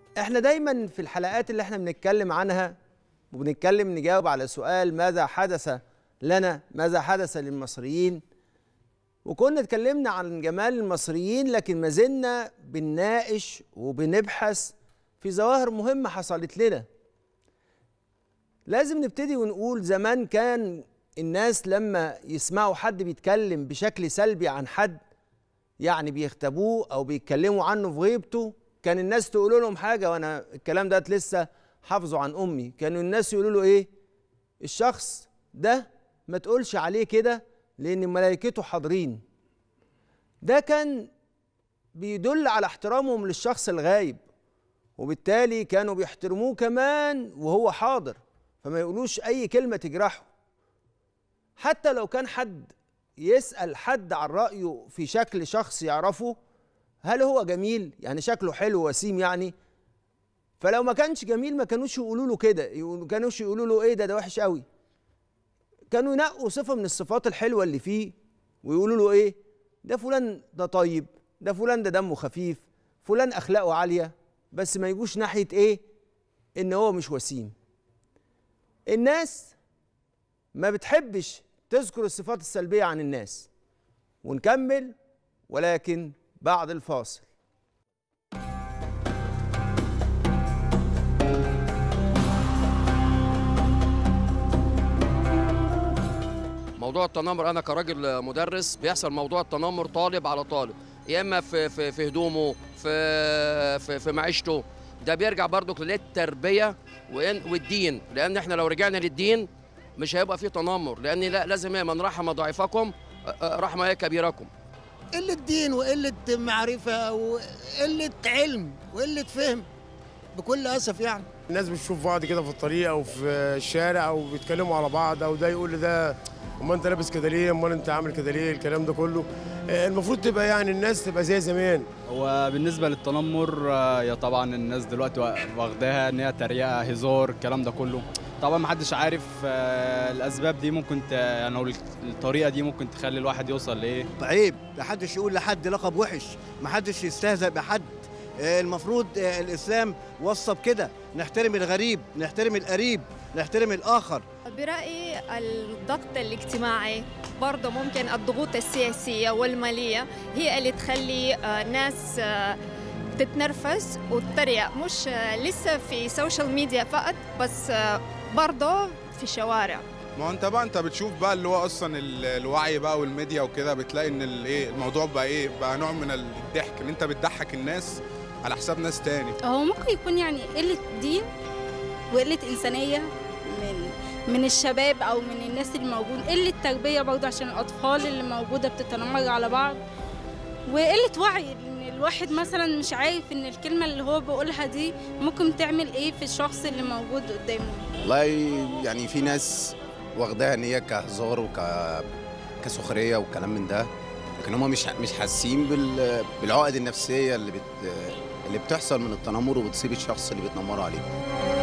احنا دايما في الحلقات اللي احنا بنتكلم عنها وبنتكلم نجاوب على سؤال ماذا حدث لنا ماذا حدث للمصريين وكنا اتكلمنا عن جمال المصريين لكن ما زلنا بنناقش وبنبحث في ظواهر مهمة حصلت لنا لازم نبتدي ونقول زمان كان الناس لما يسمعوا حد بيتكلم بشكل سلبي عن حد يعني بيختبوه او بيتكلموا عنه في غيبته كان الناس تقول لهم حاجه وانا الكلام ده لسه حافظه عن امي كانوا الناس يقولوا له ايه الشخص ده ما تقولش عليه كده لان ملائكته حاضرين ده كان بيدل على احترامهم للشخص الغايب وبالتالي كانوا بيحترموه كمان وهو حاضر فما يقولوش اي كلمه تجرحه حتى لو كان حد يسأل حد عن رأيه في شكل شخص يعرفه هل هو جميل يعني شكله حلو وسيم يعني فلو ما كانش جميل ما كانوش يقولوا له كده ما كانوش يقولوا له ايه ده ده وحش قوي كانوا ينقوا صفة من الصفات الحلوة اللي فيه ويقولوا له ايه ده فلان ده طيب ده فلان ده دمه خفيف فلان اخلاقه عالية بس ما يجوش ناحية ايه ان هو مش وسيم الناس ما بتحبش تذكر الصفات السلبية عن الناس ونكمل ولكن بعد الفاصل موضوع التنمر انا كراجل مدرس بيحصل موضوع التنمر طالب على طالب يا اما في في في هدومه في في, في معيشته ده بيرجع برضك للتربيه وإن- والدين لان احنا لو رجعنا للدين مش هيبقى فيه تنمر لان لا لازم إيه، من رحم ضعيفكم أ- أ- رحم إيه كبيركم قلة دين وقلة معرفة وقلة علم وقلة فهم بكل أسف يعني الناس بتشوف بعض كده في الطريق او في الشارع او بيتكلموا على بعض او ده يقول لده امال انت لابس كده ليه امال انت عامل كده ليه الكلام ده كله آه، المفروض تبقى يعني الناس تبقى زي زمان هو بالنسبة للتنمر آه، يا طبعا الناس دلوقتي واخداها ان هي تريقة هزار الكلام ده كله طبعا محدش عارف آه، الاسباب دي ممكن ت... يعني أو الطريقة دي ممكن تخلي الواحد يوصل لايه عيب محدش يقول لحد لقب وحش محدش يستهزأ بحد آه، المفروض آه، الإسلام وصى بكده نحترم الغريب نحترم القريب نحترم الآخر برأيي الضغط الاجتماعي برضه ممكن الضغوط السياسية والمالية هي اللي تخلي آه، ناس آه، تتنرفز وتتريق مش آه، لسه في سوشيال ميديا فقط بس آه، برضه في الشوارع ما هو انت بقى انت بتشوف بقى اللي هو اصلا ال- الوعي بقى والميديا وكده بتلاقي ان الايه الموضوع بقى ايه بقى نوع من الضحك ان انت بتضحك الناس على حساب ناس تاني هو ممكن يكون يعني قلة دين وقلة إنسانية من من الشباب أو من الناس اللي موجود قلة تربية برضه عشان الأطفال اللي موجودة بتتنمر على بعض وقلة وعي إن الواحد مثلا مش عارف إن الكلمة اللي هو بيقولها دي ممكن تعمل إيه في الشخص اللي موجود قدامه والله يعني في ناس واخداها ان هي كهزار وك كسخريه وكلام من ده لكن هم مش مش حاسين بال... بالعقد النفسيه اللي بت... اللي بتحصل من التنمر وبتصيب الشخص اللي بيتنمروا عليه